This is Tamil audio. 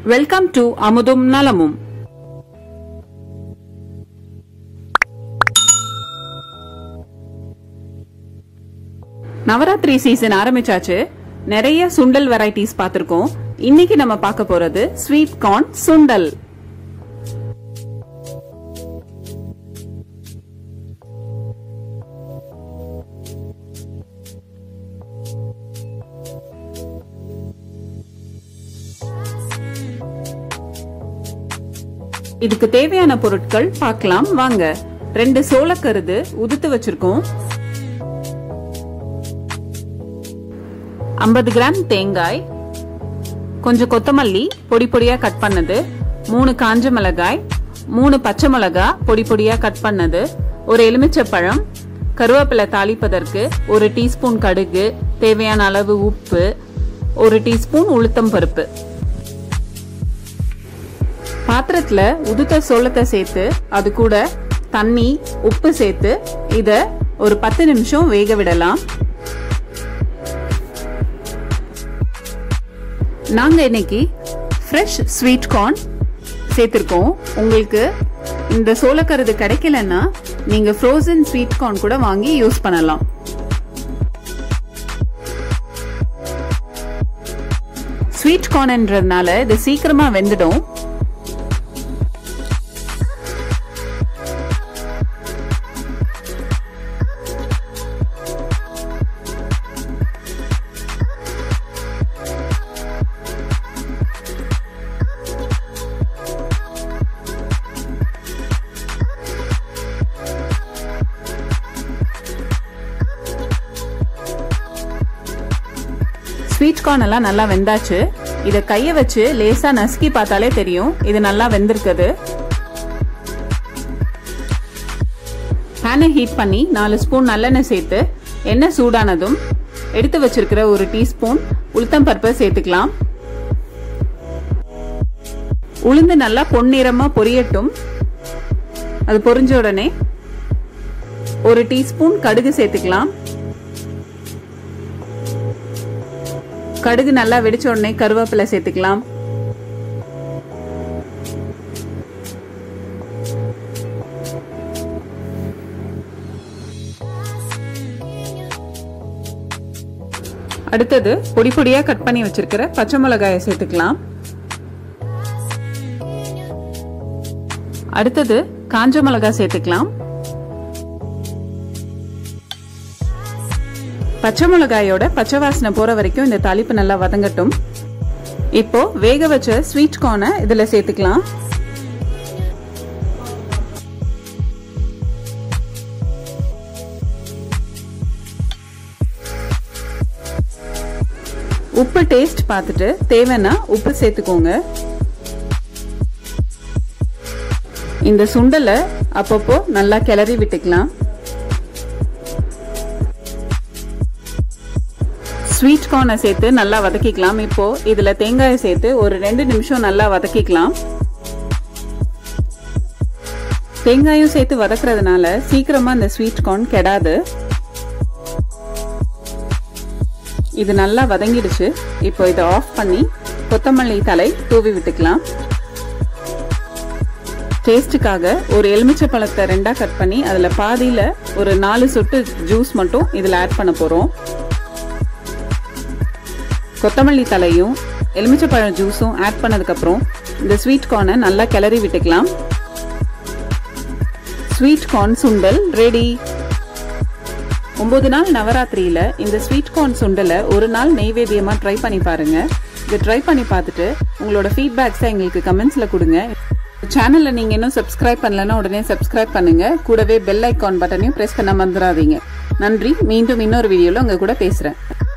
வெல்கம் டு அமுதும் நலமும் நவராத்திரி சீசன் ஆரம்பிச்சாச்சு நிறைய சுண்டல் வெரைட்டிஸ் பார்த்திருக்கோம் இன்னைக்கு நம்ம பார்க்க போறது ஸ்வீட் கார்ன் சுண்டல் இதுக்கு தேவையான பொருட்கள் பார்க்கலாம் வாங்க ரெண்டு சோளக்கருது உதுத்து வச்சிருக்கோம் ஐம்பது கிராம் தேங்காய் கொஞ்சம் கொத்தமல்லி பொடி பொடியா கட் பண்ணது மூணு காஞ்ச மிளகாய் மூணு பச்சை மிளகா பொடி பொடியா கட் பண்ணது ஒரு எலுமிச்சப்பழம் கருவேப்பிலை தாளிப்பதற்கு ஒரு டீஸ்பூன் கடுகு தேவையான அளவு உப்பு ஒரு டீஸ்பூன் உளுத்தம் பருப்பு பாத்திரத்துல உதுத்த சோளத்தை சேர்த்து அது கூட தண்ணி உப்பு சேர்த்து இத ஒரு பத்து நிமிஷம் வேக விடலாம் நாங்க இன்னைக்கு ஃப்ரெஷ் ஸ்வீட் கார்ன் சேர்த்திருக்கோம் உங்களுக்கு இந்த சோளக்கருது கிடைக்கலன்னா நீங்க ஃப்ரோசன் ஸ்வீட் கார்ன் கூட வாங்கி யூஸ் பண்ணலாம் ஸ்வீட் கார்ன்ன்றதுனால இது சீக்கிரமா வெந்துடும் ஸ்வீட் கார்ன் எல்லாம் நல்லா வெந்தாச்சு இத கைய வச்சு லேசா நசுக்கி பார்த்தாலே தெரியும் இது நல்லா வெந்திருக்குது பேனை ஹீட் பண்ணி நாலு ஸ்பூன் நல்லெண்ணெய் சேர்த்து எண்ணெய் சூடானதும் எடுத்து வச்சிருக்கிற ஒரு டீஸ்பூன் உளுத்தம் பருப்பை சேர்த்துக்கலாம் உளுந்து நல்லா பொன்னிறமா பொரியட்டும் அது பொரிஞ்ச உடனே ஒரு டீஸ்பூன் கடுகு சேர்த்துக்கலாம் கடுகு நல்லா வெடிச்ச உடனே கருவேப்பிலை சேர்த்துக்கலாம் அடுத்தது பொடி பொடியா கட் பண்ணி வச்சிருக்கிற பச்சை மிளகாய சேர்த்துக்கலாம் அடுத்தது காஞ்ச மிளகாய் சேர்த்துக்கலாம் பச்சை மிளகாயோட பச்சை வாசனை போற வரைக்கும் இந்த தாளிப்பு நல்லா வதங்கட்டும் இப்போ வேக வச்ச ஸ்வீட் கார்னை இதுல சேர்த்துக்கலாம் உப்பு டேஸ்ட் பார்த்துட்டு தேவைன்னா உப்பு சேர்த்துக்கோங்க இந்த சுண்டலை அப்பப்போ நல்லா கிளறி விட்டுக்கலாம் ஸ்வீட் கார்னை சேர்த்து நல்லா வதக்கிக்கலாம் இப்போ இதுல தேங்காயை சேர்த்து ஒரு ரெண்டு நிமிஷம் நல்லா வதக்கிக்கலாம் தேங்காயும் சேர்த்து வதக்குறதுனால சீக்கிரமா இந்த ஸ்வீட் கார்ன் கெடாது இது நல்லா வதங்கிடுச்சு இப்போ இதை ஆஃப் பண்ணி கொத்தமல்லி தலை தூவி விட்டுக்கலாம் டேஸ்ட்டுக்காக ஒரு எலுமிச்சை பழத்தை ரெண்டா கட் பண்ணி அதுல பாதியில ஒரு நாலு சொட்டு ஜூஸ் மட்டும் இதுல ஆட் பண்ண போறோம் கொத்தமல்லி தலையும் எலுமிச்சைப்பழம் ஜூஸும் ஆட் பண்ணதுக்கப்புறம் இந்த ஸ்வீட் கார்னை நல்லா கிளறி விட்டுக்கலாம் ஸ்வீட் கார்ன் சுண்டல் ரெடி ஒன்பது நாள் நவராத்திரியில இந்த ஸ்வீட் கார்ன் சுண்டலை ஒரு நாள் நெய்வேத்தியமா ட்ரை பண்ணி பாருங்க இதை ட்ரை பண்ணி பார்த்துட்டு உங்களோட ஃபீட்பேக்ஸை எங்களுக்கு கமெண்ட்ஸ்ல கொடுங்க சேனல்ல நீங்க இன்னும் சப்ஸ்கிரைப் பண்ணலன்னா உடனே சப்ஸ்கிரைப் பண்ணுங்க கூடவே பெல் ஐக்கான் பட்டனையும் பிரஸ் பண்ண மறந்துடாதீங்க நன்றி மீண்டும் இன்னொரு வீடியோல உங்க கூட பேசுறேன்